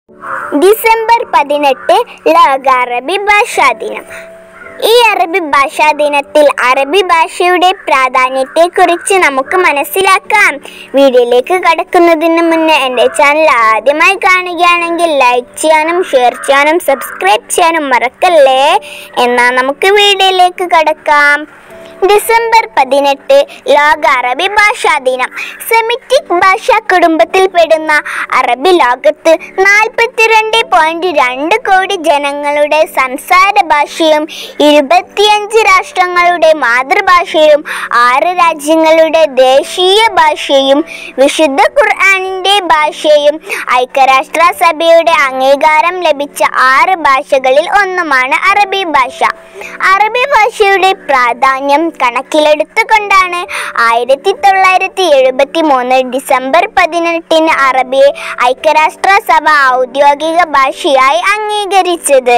December പതിനെട്ട് ലോക അറബി ഭാഷാ ദിനം ഈ അറബി ഭാഷാ ദിനത്തിൽ അറബി ഭാഷയുടെ പ്രാധാന്യത്തെക്കുറിച്ച് നമുക്ക് മനസ്സിലാക്കാം വീഡിയോയിലേക്ക് കടക്കുന്നതിന് മുന്നേ എൻ്റെ ചാനൽ ആദ്യമായി കാണുകയാണെങ്കിൽ ലൈക്ക് ചെയ്യാനും ഷെയർ ചെയ്യാനും സബ്സ്ക്രൈബ് ചെയ്യാനും മറക്കല്ലേ എന്നാൽ നമുക്ക് വീഡിയോയിലേക്ക് കടക്കാം ഡിസംബർ പതിനെട്ട് ലോക അറബി ഭാഷാ ദിനം സെമിറ്റിക് ഭാഷാ കുടുംബത്തിൽപ്പെടുന്ന അറബി ലോകത്ത് നാൽപ്പത്തിരണ്ട് പോയിന്റ് രണ്ട് കോടി ജനങ്ങളുടെ സംസാര ഭാഷയും ഇരുപത്തിയഞ്ച് രാഷ്ട്രങ്ങളുടെ മാതൃഭാഷയും ആറ് രാജ്യങ്ങളുടെ ദേശീയ ഭാഷയും വിശുദ്ധ ഖുർആാനിൻ്റെ ഭാഷയും ഐക്യരാഷ്ട്ര സഭയുടെ അംഗീകാരം ലഭിച്ച ആറ് ഭാഷകളിൽ ഒന്നുമാണ് അറബി ഭാഷ അറബി ഭാഷയുടെ പ്രാധാന്യം കണക്കിലെടുത്തുകൊണ്ടാണ് ആയിരത്തി തൊള്ളായിരത്തി എഴുപത്തി മൂന്ന് ഡിസംബർ പതിനെട്ടിന് അറബിയെ ഐക്യരാഷ്ട്ര സഭ ഔദ്യോഗിക ഭാഷയായി അംഗീകരിച്ചത്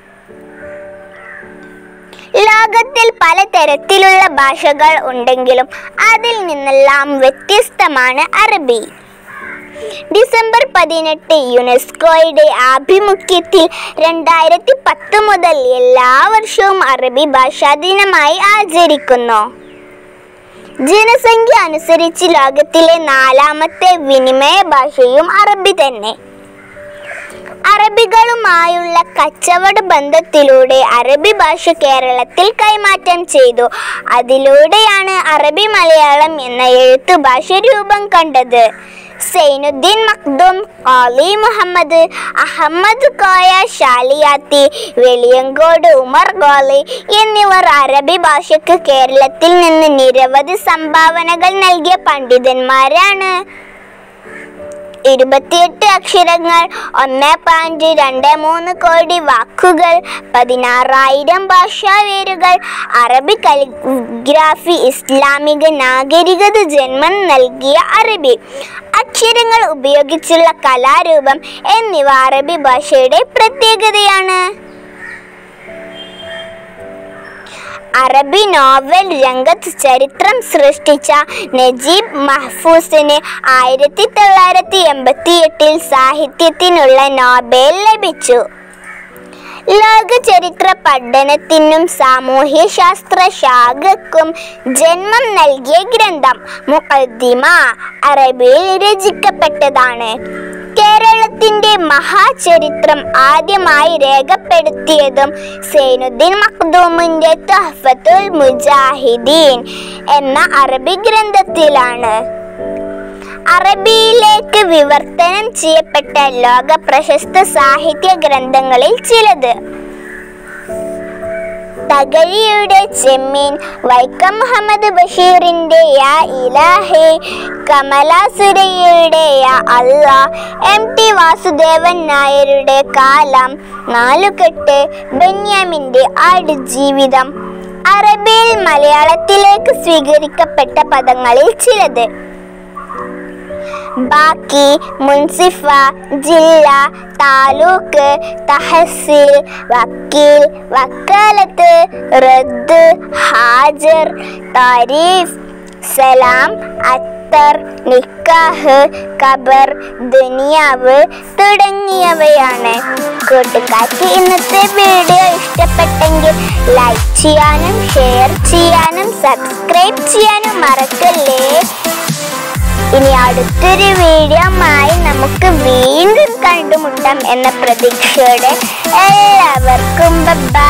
ലോകത്തിൽ പലതരത്തിലുള്ള ഭാഷകൾ ഉണ്ടെങ്കിലും അതിൽ നിന്നെല്ലാം വ്യത്യസ്തമാണ് അറബി ഡിസംബർ പതിനെട്ട് യുനെസ്കോയുടെ ആഭിമുഖ്യത്തിൽ രണ്ടായിരത്തി പത്ത് മുതൽ എല്ലാ വർഷവും അറബി ഭാഷാ ദിനമായി ആചരിക്കുന്നു ജനസംഖ്യ അനുസരിച്ച് ലോകത്തിലെ നാലാമത്തെ വിനിമയ ഭാഷയും അറബി തന്നെ അറബികളുമായുള്ള കച്ചവട ബന്ധത്തിലൂടെ അറബി ഭാഷ കേരളത്തിൽ കൈമാറ്റം ചെയ്തു അതിലൂടെയാണ് അറബി മലയാളം എന്ന എഴുത്തു ഭാഷ രൂപം കണ്ടത് സൈനുദ്ദീൻ മഖ്ദൂം ഖാലി മുഹമ്മദ് അഹമ്മദ് കോയ ഷാലിയാത്തി വെളിയങ്കോട് ഉമർ ഖാലി എന്നിവർ അറബി ഭാഷയ്ക്ക് കേരളത്തിൽ നിന്ന് നിരവധി സംഭാവനകൾ നൽകിയ പണ്ഡിതന്മാരാണ് ഇരുപത്തിയെട്ട് അക്ഷരങ്ങൾ ഒന്ന് പോയിന്റ് രണ്ട് മൂന്ന് കോടി വാക്കുകൾ പതിനാറായിരം ഭാഷാവേരുകൾ അറബി കലിഗ്രാഫി ഇസ്ലാമിക നാഗരികത ജന്മം നൽകിയ അറബി അക്ഷരങ്ങൾ ഉപയോഗിച്ചുള്ള കലാരൂപം എന്നിവ അറബി ഭാഷയുടെ പ്രത്യേകതയാണ് അറബി നോവൽ രംഗത്ത് ചരിത്രം സൃഷ്ടിച്ച നജീബ് മഹ്ഫൂസിന് ആയിരത്തി തൊള്ളായിരത്തി എൺപത്തി എട്ടിൽ സാഹിത്യത്തിനുള്ള നോബൽ ലഭിച്ചു ലോക ചരിത്ര പഠനത്തിനും സാമൂഹ്യ ശാസ്ത്ര ശാഖക്കും ജന്മം നൽകിയ ഗ്രന്ഥം മുഖദ്ദിമ അറബിയിൽ രചിക്കപ്പെട്ടതാണ് കേരളത്തിന്റെ മഹാചരിത്രം ആദ്യമായി രേഖപ്പെടുത്തിയതും സൈനുദ്ദീൻ മഖ്ദൂമിന്റെ തഹ്ഫത്തുൽ മുജാഹിദീൻ എന്ന അറബി ഗ്രന്ഥത്തിലാണ് അറബിയിലേക്ക് വിവർത്തനം ചെയ്യപ്പെട്ട ലോക പ്രശസ്ത സാഹിത്യ ഗ്രന്ഥങ്ങളിൽ ചിലത് തകഴിയുടെ ചെമ്മീൻ വൈക്കം മുഹമ്മദ് ബഷീറിന്റെ യാ ഇലാഹി കമല സുരയ്യയുടെ യാ അല്ല എം ടി വാസുദേവൻ നായരുടെ കാലം നാലുകെട്ട് ബെന്യാമിന്റെ ആടുജീവിതം അറബിയിൽ മലയാളത്തിലേക്ക് സ്വീകരിക്കപ്പെട്ട പദങ്ങളിൽ ചിലത് ബാക്കി മുൻസിഫ ജില്ല താലൂക്ക് തഹസീൽ വക്കീൽ വക്കാലത്ത് റദ്ദ് ഹാജർ താരീഫ് സലാം അത്തർ നിക്കാഹ് ഖബർ ദുനിയാവ് തുടങ്ങിയവയാണ് കൂട്ടുകാർക്ക് ഇന്നത്തെ വീഡിയോ ഇഷ്ടപ്പെട്ടെങ്കിൽ ലൈക്ക് ചെയ്യാനും ഷെയർ ചെയ്യാനും സബ്സ്ക്രൈബ് ചെയ്യാനും മറക്കല്ലേ ഇനി അടുത്തൊരു വീഡിയോമായി നമുക്ക് വീണ്ടും കണ്ടുമുട്ടാം എന്ന പ്രതീക്ഷയോടെ എല്ലാവർക്കും ബൈ